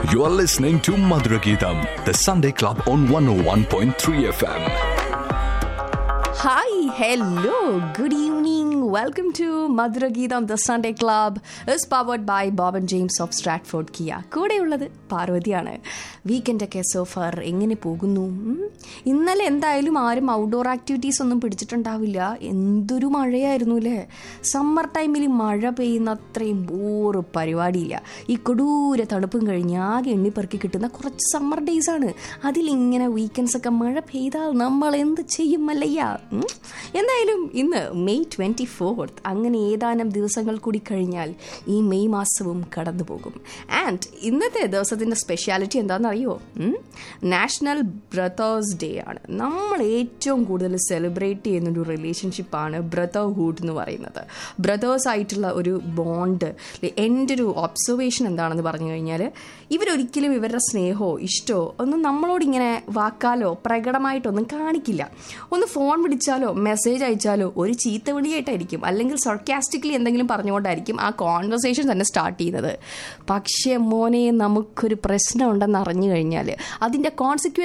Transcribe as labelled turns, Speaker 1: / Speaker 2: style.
Speaker 1: You are listening to Madhuragidam, the Sunday Club on 101.3 FM.
Speaker 2: Hi, hello, good evening. Welcome to Madhura Geetham, the Sunday Club. is powered by Bob and James of Stratford Kia. കൂടെയുള്ളത് പാർവതിയാണ് വീക്കെൻഡൊക്കെ Zophar എങ്ങനെ പോകുന്നു ഉം? ഇന്നലെ എന്തായാലും ആരും outdoor activities ഒന്നും പിടിച്ചിട്ടുണ്ടാവില്ല എന്തൊരു മഴയായിരുന്നു അല്ലേ സമ്മർ ടൈമിൽ മഴ പെയ്യുന്ന അത്രയും ബോറ് പരിപാടിയില്ല ഈ കൊടൂര തണുപ്പും കഴിഞ്ഞ് ആകെ എണ്ണിപ്പെറുക്കി കിട്ടുന്ന കുറച്ച് സമ്മർ ഡേയ്സ് ആണ് അതിലിങ്ങനെ വീക്കെൻഡ്സ് ഒക്കെ മഴ പെയ്താൽ നമ്മൾ എന്ത് ചെയ്യും മല്ലയ്യ ഉം? എന്തായാലും ഇന്ന് മെയ് ട്വൻറ്റി ഫോർത്ത് അങ്ങനെ ഏതാനും ദിവസങ്ങൾ കൂടി കഴിഞ്ഞാൽ ഈ മെയ് മാസവും കടന്നു പോകും ആൻഡ് ഇന്നത്തെ ദിവസത്തിൻ്റെ സ്പെഷ്യാലിറ്റി എന്താണെന്നറിയോ നാഷണൽ ബ്രദേഴ്സ് ഡേ ആണ് നമ്മൾ ഏറ്റവും കൂടുതൽ സെലിബ്രേറ്റ് ചെയ്യുന്ന ഒരു റിലേഷൻഷിപ്പാണ് ബ്രദർഹുഡ് എന്ന് പറയുന്നത് ബ്രദേഴ്സ് ആയിട്ടുള്ള ഒരു ബോണ്ട് എൻ്റെ ഒരു ഒബ്സർവേഷൻ എന്താണെന്ന് പറഞ്ഞു കഴിഞ്ഞാൽ ഇവരൊരിക്കലും ഇവരുടെ സ്നേഹമോ ഇഷ്ടമോ ഒന്നും നമ്മളോട് ഇങ്ങനെ വാക്കാലോ പ്രകടമായിട്ടൊന്നും കാണിക്കില്ല ഒന്ന് ഫോൺ വിളിച്ചാലോ മെസ്സേജ് അയച്ചാലോ ഒരു ചീത്ത വിളിയായിട്ടായിരിക്കും അല്ലെങ്കിൽ സർക്കാസ്റ്റിക്കലി എന്തെങ്കിലും പറഞ്ഞുകൊണ്ടായിരിക്കും ആ കോൺവെർസേഷൻ തന്നെ സ്റ്റാർട്ട് ചെയ്യുന്നത് പക്ഷേ മോനെ നമുക്കൊരു പ്രശ്നം ഉണ്ടെന്ന് അറിഞ്ഞു കഴിഞ്ഞാൽ അതിൻ്റെ കോൺസിക്വൻസ്